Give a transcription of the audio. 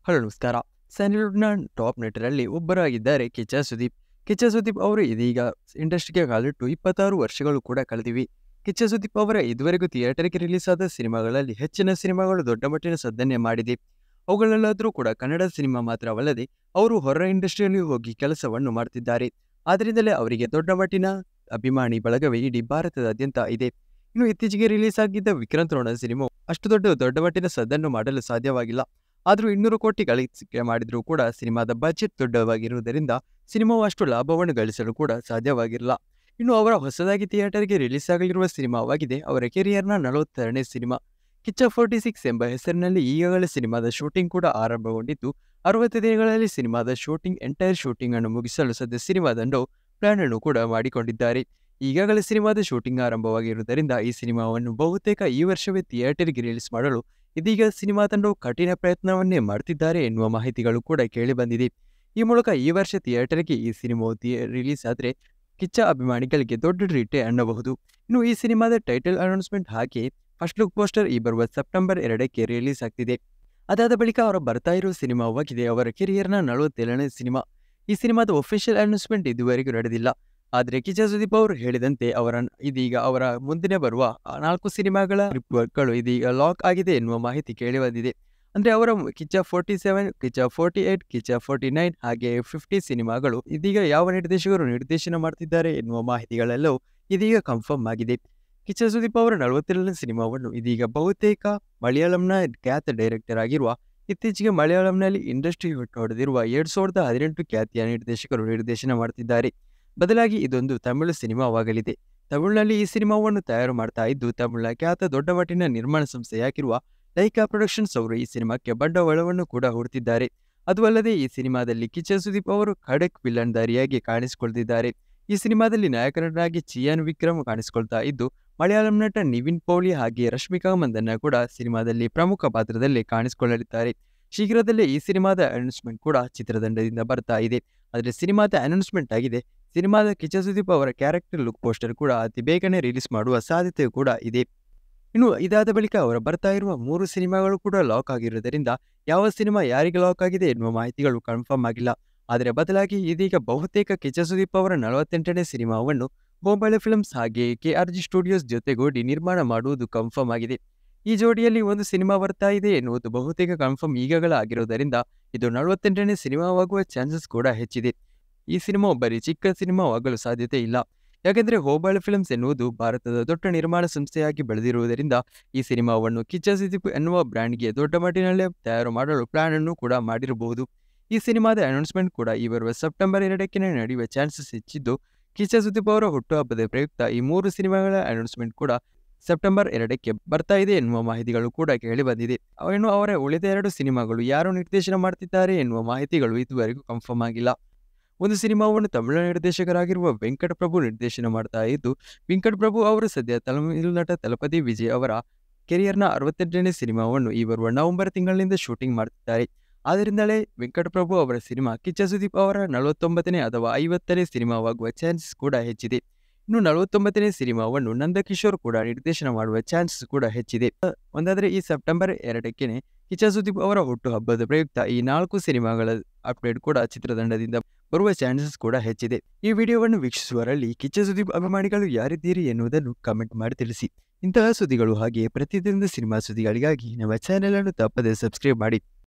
hello ನಮಸ್ಕಾರ ಸ್ಯಾಂಡಲ್ವುಡ್ನ top ನಟರಲ್ಲಿ ಒಬ್ಬರಾಗಿದ್ದಾರೆ ಕಿಚ್ಚ ಸುದೀಪ್ ಕಿಚ್ಚ ಸುದೀಪ್ ಅವರು ಇದೀಗ ಇಂಡಸ್ಟ್ರಿಗೆ ಕಾಲಿಟ್ಟು ಇಪ್ಪತ್ತಾರು ವರ್ಷಗಳು ಕೂಡ ಕಳೆದಿವೆ ಕಿಚ್ಚ ಸುದೀಪ್ ಅವರ ಇದುವರೆಗೂ ಥಿಯೇಟರ್ಗೆ ರಿಲೀಸ್ ಆದ ಸಿನಿಮಾಗಳಲ್ಲಿ ಹೆಚ್ಚಿನ ಸಿನಿಮಾಗಳು ದೊಡ್ಡ ಮಟ್ಟಿನ ಸದ್ದನ್ನೇ ಮಾಡಿದೆ ಅವುಗಳಲ್ಲಾದರೂ ಕೂಡ ಕನ್ನಡ ಸಿನಿಮಾ ಮಾತ್ರವಲ್ಲದೆ ಅವರು ಹೊರ ಇಂಡಸ್ಟ್ರಿಯಲ್ಲಿ ಹೋಗಿ ಕೆಲಸವನ್ನು ಮಾಡ್ತಿದ್ದಾರೆ ಆದ್ದರಿಂದಲೇ ಅವರಿಗೆ ದೊಡ್ಡ ಮಟ್ಟಿನ ಅಭಿಮಾನಿ ಬಳಗವೇ ಇಡೀ ಭಾರತದಾದ್ಯಂತ ಇದೆ ಇನ್ನು ಇತ್ತೀಚೆಗೆ ರಿಲೀಸ್ ಆಗಿದ್ದ ವಿಕ್ರಾಂತ್ ರೋಣ ಸಿನಿಮಾ ಅಷ್ಟು ದೊಡ್ಡ ದೊಡ್ಡ ಮಟ್ಟಿನ ಸದ್ದನ್ನು ಮಾಡಲು ಸಾಧ್ಯವಾಗಿಲ್ಲ ಆದರೂ ಇನ್ನೂರು ಕೋಟಿ ಗಳಿಕೆ ಮಾಡಿದರೂ ಕೂಡ ಸಿನಿಮಾದ ಬಜೆಟ್ ದೊಡ್ಡವಾಗಿರುವುದರಿಂದ ಸಿನಿಮಾವು ಅಷ್ಟು ಲಾಭವನ್ನು ಗಳಿಸಲು ಕೂಡ ಸಾಧ್ಯವಾಗಿರಲ್ಲ ಇನ್ನು ಅವರ ಹೊಸದಾಗಿ ಥಿಯೇಟರ್ಗೆ ರಿಲೀಸ್ ಆಗಲಿರುವ ಸಿನಿಮಾವಾಗಿದೆ ಅವರ ಕೆರಿಯರ್ನ ನಲವತ್ತೆರಡನೇ ಸಿನಿಮಾ ಕಿಚ್ಚ ಫೋರ್ಟಿ ಸಿಕ್ಸ್ ಎಂಬ ಹೆಸರಿನಲ್ಲಿ ಈಗಾಗಲೇ ಸಿನಿಮಾದ ಶೂಟಿಂಗ್ ಕೂಡ ಆರಂಭಗೊಂಡಿದ್ದು ಅರವತ್ತು ದಿನಗಳಲ್ಲಿ ಸಿನಿಮಾದ ಶೂಟಿಂಗ್ ಎಂಟೈರ್ ಶೂಟಿಂಗ್ ಅನ್ನು ಮುಗಿಸಲು ಸದ್ಯ ಸಿನಿಮಾ ತಂಡವು ಪ್ಲಾನ್ ಅನ್ನು ಕೂಡ ಮಾಡಿಕೊಂಡಿದ್ದಾರೆ ಈಗಾಗಲೇ ಸಿನಿಮಾದ ಶೂಟಿಂಗ್ ಆರಂಭವಾಗಿರುವುದರಿಂದ ಈ ಸಿನಿಮಾವನ್ನು ಬಹುತೇಕ ಈ ವರ್ಷವೇ ಥಿಯೇಟರ್ಗೆ ರಿಲೀಸ್ ಮಾಡಲು ಇದೀಗ ಸಿನಿಮಾ ತಂಡವು ಕಠಿಣ ಪ್ರಯತ್ನವನ್ನೇ ಮಾಡ್ತಿದ್ದಾರೆ ಎನ್ನುವ ಮಾಹಿತಿಗಳು ಕೂಡ ಕೇಳಿಬಂದಿದೆ ಈ ಮೂಲಕ ಈ ವರ್ಷ ಥಿಯೇಟರ್ಗೆ ಈ ಸಿನಿಮಾವು ರಿಲೀಸ್ ಆದರೆ ಕಿಚ್ಚ ಅಭಿಮಾನಿಗಳಿಗೆ ದೊಡ್ಡ ಟ್ರೀಟೇ ಅನ್ನಬಹುದು ಇನ್ನು ಈ ಸಿನಿಮಾದ ಟೈಟಲ್ ಅನೌನ್ಸ್ಮೆಂಟ್ ಹಾಕಿ ಫಸ್ಟ್ ಲುಕ್ ಪೋಸ್ಟರ್ ಈ ಬರುವ ಸೆಪ್ಟೆಂಬರ್ ಎರಡಕ್ಕೆ ರಿಲೀಸ್ ಆಗ್ತಿದೆ ಅದಾದ ಬಳಿಕ ಅವರ ಬರ್ತಾ ಇರುವ ಸಿನಿಮಾವಾಗಿದೆ ಅವರ ಕೆರಿಯರ್ನ ನಲವತ್ತೇಳನೇ ಸಿನಿಮಾ ಈ ಸಿನಿಮಾದ ಒಫಿಷಿಯಲ್ ಅನೌನ್ಸ್ಮೆಂಟ್ ಇದುವರೆಗೂ ನಡೆದಿಲ್ಲ ಆದರೆ ಕಿಚ್ಚ ಸುದೀಪ್ ಅವರು ಹೇಳಿದಂತೆ ಅವರ ಇದೀಗ ಅವರ ಮುಂದಿನ ಬರುವ ಆ ನಾಲ್ಕು ಸಿನಿಮಾಗಳ ರಿಪೋರ್ಟ್ಗಳು ಇದೀಗ ಲಾಕ್ ಆಗಿದೆ ಎನ್ನುವ ಮಾಹಿತಿ ಕೇಳಿಬಂದಿದೆ ಅಂದರೆ ಅವರ Kichcha forty seven Kichcha forty eight Kichcha forty nine ಹಾಗೆ ಫಿಫ್ಟಿ ಸಿನಿಮಾಗಳು ಇದೀಗ ಯಾವ ನಿರ್ದೇಶಕರು ನಿರ್ದೇಶನ ಮಾಡ್ತಿದ್ದಾರೆ ಎನ್ನುವ ಮಾಹಿತಿಗಳೆಲ್ಲವೂ ಇದೀಗ ಕನ್ಫರ್ಮ್ ಆಗಿದೆ ಕಿಚ್ಚ ಸುದೀಪ್ ಅವರ ನಲವತ್ತೇಳನೇ ಸಿನಿಮಾವನ್ನು ಇದೀಗ ಬಹುತೇಕ ಮಲಯಾಳಂನ ಖ್ಯಾತ ಡೈರೆಕ್ಟರ್ ಆಗಿರುವ ಇತ್ತೀಚೆಗೆ ಮಲಯಾಳಂನಲ್ಲಿ ಇಂಡಸ್ಟ್ರಿ ಹುಟ್ಟು ಹೊಡೆದಿರುವ ಎರಡ್ ಸಾವಿರದ ಹದಿನೆಂಟು ಖ್ಯಾತಿಯ ನಿರ್ದೇಶಕರು ನಿರ್ದೇಶನ ಮಾಡ್ತಿದ್ದಾರೆ ಬದಲಾಗಿ ಇದೊಂದು ತಮಿಳು ಸಿನಿಮಾವಾಗಲಿದೆ ತಮಿಳಿನಲ್ಲಿ ಈ ಸಿನಿಮಾವನ್ನು ತಯಾರು ಮಾಡ್ತಾ ಇದ್ದು ತಮಿಳಿನ ಖ್ಯಾತ ದೊಡ್ಡ ಮಟ್ಟಿನ ನಿರ್ಮಾಣ ಸಂಸ್ಥೆಯಾಗಿರುವ ಲೈಕಾ ಪ್ರೊಡಕ್ಷನ್ಸ್ ಅವರು ಈ ಸಿನಿಮಾಕ್ಕೆ ಬಂಡವಾಳವನ್ನು ಕೂಡ ಹೂಡ್ತಿದ್ದಾರೆ ಅದು ಅಲ್ಲದೆ ಈ ಸಿನಿಮಾದಲ್ಲಿ ಕಿಚ್ಚ ಸುದೀಪ್ ಅವರು ಖಡಕ್ ವಿಲನ್ ದಾರಿಯಾಗಿ ಕಾಣಿಸಿಕೊಳ್ತಿದ್ದಾರೆ ಈ ಸಿನಿಮಾದಲ್ಲಿ ನಾಯಕನರಾಗಿ ಚಿಯಾನ್ ವಿಕ್ರಮ್ ಕಾಣಿಸಿಕೊಳ್ತಾ ಇದ್ದು ಮಲಯಾಳಂ ನಟ ನಿವಿನ್ ಪೌಲಿ ಹಾಗೆ ರಶ್ಮಿಕಾ ಮಂದನ್ನ ಕೂಡ ಸಿನಿಮಾದಲ್ಲಿ ಪ್ರಮುಖ ಪಾತ್ರದಲ್ಲಿ ಕಾಣಿಸಿಕೊಳ್ಳಲಿದ್ದಾರೆ ಶೀಘ್ರದಲ್ಲೇ ಈ ಸಿನಿಮಾದ ಅನೌನ್ಸ್ಮೆಂಟ್ ಕೂಡ ಚಿತ್ರತಂಡದಿಂದ ಬರ್ತಾ ಇದೆ ಆದರೆ ಸಿನಿಮಾದ ಅನೌನ್ಸ್ಮೆಂಟ್ ಆಗಿದೆ ಸಿನಿಮಾದ ಕಿಚ್ಚ ಸುದೀಪ್ ಅವರ ಕ್ಯಾರೆಕ್ಟರ್ ಲುಕ್ ಪೋಸ್ಟರ್ ಕೂಡ ಅತಿ ಬೇಗನೆ ರಿಲೀಸ್ ಮಾಡುವ ಸಾಧ್ಯತೆ ಕೂಡ ಇದೆ ಇನ್ನು ಇದಾದ ಬಳಿಕ ಅವರ ಬರ್ತಾ ಇರುವ ಮೂರು ಸಿನಿಮಾಗಳು ಕೂಡ ಲಾಕ್ ಆಗಿರುವುದರಿಂದ ಯಾವ ಸಿನಿಮಾ ಯಾರಿಗೆ ಲಾಕ್ ಆಗಿದೆ ಎನ್ನುವ ಮಾಹಿತಿಗಳು ಕನ್ಫರ್ಮ್ ಆಗಿಲ್ಲ ಆದರೆ ಬದಲಾಗಿ ಇದೀಗ ಬಹುತೇಕ ಕಿಚ್ಚ ಸುದೀಪ್ ಅವರ ನಲವತ್ತೆಂಟನೇ ಸಿನಿಮಾವನ್ನು ಬೊಂಬಳೆ ಫಿಲ್ಮ್ಸ್ ಹಾಗೆ ಕೆ ಆರ್ ಜಿ ಸ್ಟುಡಿಯೋಸ್ ಜೊತೆಗೂಡಿ ನಿರ್ಮಾಣ ಮಾಡುವುದು ಕನ್ಫರ್ಮ್ ಆಗಿದೆ ಈ ಜೋಡಿಯಲ್ಲಿ ಒಂದು ಸಿನಿಮಾ ಬರ್ತಾ ಇದೆ ಎನ್ನುವುದು ಬಹುತೇಕ ಕನ್ಫರ್ಮ್ ಈಗಾಗಲೇ ಆಗಿರುವುದರಿಂದ ಇದು ನಲವತ್ತೆಂಟನೇ ಸಿನಿಮಾವಾಗುವ ಚಾನ್ಸಸ್ ಕೂಡ ಹೆಚ್ಚಿದೆ ಈ ಸಿನಿಮಾ ಬರೀ ಚಿಕ್ಕ ಸಿನಿಮಾವಾಗಲು ಸಾಧ್ಯತೆ ಇಲ್ಲ ಯಾಕೆಂದರೆ ಹೋಬಾಳೆ ಫಿಲ್ಮ್ಸ್ ಎನ್ನುವುದು ಭಾರತದ ದೊಡ್ಡ ನಿರ್ಮಾಣ ಸಂಸ್ಥೆಯಾಗಿ ಬೆಳೆದಿರುವುದರಿಂದ ಈ ಸಿನಿಮಾವನ್ನು ಕಿಚ್ಚ ಸುದೀಪ್ ಎನ್ನುವ ಬ್ರ್ಯಾಂಡ್ಗೆ ದೊಡ್ಡ ಮಟ್ಟಿನಲ್ಲೇ ತಯಾರು ಮಾಡಲು ಪ್ಲಾನ್ ಅನ್ನು ಕೂಡ ಮಾಡಿರಬಹುದು ಈ ಸಿನಿಮಾದ ಅನೌನ್ಸ್ಮೆಂಟ್ ಕೂಡ ಈ ಬರುವ ಸೆಪ್ಟೆಂಬರ್ ಎರಡಕ್ಕೆ ನಡೆಯುವ ಚಾನ್ಸಸ್ ಹೆಚ್ಚಿದ್ದು ಕಿಚ್ಚ ಸುದೀಪ್ ಅವರ ಹುಟ್ಟುಹಬ್ಬದ ಪ್ರಯುಕ್ತ ಈ ಮೂರು ಸಿನಿಮಾಗಳ ಅನೌನ್ಸ್ಮೆಂಟ್ ಕೂಡ ಸೆಪ್ಟೆಂಬರ್ ಎರಡಕ್ಕೆ ಬರ್ತಾ ಇದೆ ಎನ್ನುವ ಮಾಹಿತಿಗಳು ಕೂಡ ಕೇಳಿಬಂದಿದೆ ಇನ್ನು ಅವರ ಉಳಿದ ಎರಡು ಸಿನಿಮಾಗಳು ಯಾರು ನಿರ್ದೇಶನ ಮಾಡ್ತಿದ್ದಾರೆ ಎನ್ನುವ ಮಾಹಿತಿಗಳು ಇದುವರೆಗೂ ಕನ್ಫರ್ಮ್ ಆಗಿಲ್ಲ ಒಂದು ಸಿನಿಮಾವನ್ನು ತಮಿಳು ನಿರ್ದೇಶಕರಾಗಿರುವ ವೆಂಕಟ ಪ್ರಭು ನಿರ್ದೇಶನ ಮಾಡ್ತಾ ಇದ್ದು ವೆಂಕಟ್ ಪ್ರಭು ಅವರು ಸದ್ಯ ತಮಿಳು ನಟ ತಲಪತಿ ವಿಜಯ್ ಅವರ ಕೆರಿಯರ್ನ ಅರವತ್ತೆಂಟನೇ ಸಿನಿಮಾವನ್ನು ಈ ಬರುವ ನವೆಂಬರ್ ತಿಂಗಳಿನಿಂದ ಶೂಟಿಂಗ್ ಮಾಡ್ತಿದ್ದಾರೆ ಆದ್ದರಿಂದಲೇ ವೆಂಕಟ ಪ್ರಭು ಅವರ ಸಿನಿಮಾ ಕಿಚ್ಚ ಸುದೀಪ್ ಅವರ ನಲವತ್ತೊಂಬತ್ತನೇ ಅಥವಾ ಐವತ್ತನೇ ಸಿನಿಮಾವಾಗುವ ಚಾನ್ಸಸ್ ಕೂಡ ಹೆಚ್ಚಿದೆ ಇನ್ನು ನಲವತ್ತೊಂಬತ್ತನೇ ಸಿನಿಮಾವನ್ನು ನಂದಕಿಶೋರ್ ಕೂಡ ನಿರ್ದೇಶನ ಮಾಡುವ ಚಾನ್ಸಸ್ ಕೂಡ ಹೆಚ್ಚಿದೆ ಒಂದಾದರೆ ಈ ಸೆಪ್ಟೆಂಬರ್ ಎರಡಕ್ಕೇನೆ ಕಿಚ್ಚ ಸುದೀಪ್ ಅವರ ಹುಟ್ಟುಹಬ್ಬದ ಪ್ರಯುಕ್ತ ಈ ನಾಲ್ಕು ಸಿನಿಮಾಗಳ ಅಪ್ಡೇಟ್ ಕೂಡ ಚಿತ್ರತಂಡದಿಂದ ಬರುವ ಚಾನ್ಸಸ್ ಕೂಡ ಹೆಚ್ಚಿದೆ ಈ ವಿಡಿಯೋವನ್ನು ವೀಕ್ಷಿಸುವರಲ್ಲಿ ಕಿಚ್ಚ ಸುದೀಪ್ ಅಭಿಮಾನಿಗಳು ಯಾರಿದ್ದೀರಿ ಎನ್ನುವುದನ್ನು ಕಮೆಂಟ್ ಮಾಡಿ ತಿಳಿಸಿ ಇಂತಹ ಸುದ್ದಿಗಳು ಹಾಗೆಯೇ ಪ್ರತಿದಿನದ ಸಿನಿಮಾ ಸುದ್ದಿಗಳಿಗಾಗಿ ನಮ್ಮ ಚಾನೆಲ್ ಅನ್ನು ತಪ್ಪದೆ ಸಬ್ಸ್ಕ್ರೈಬ್ ಮಾಡಿ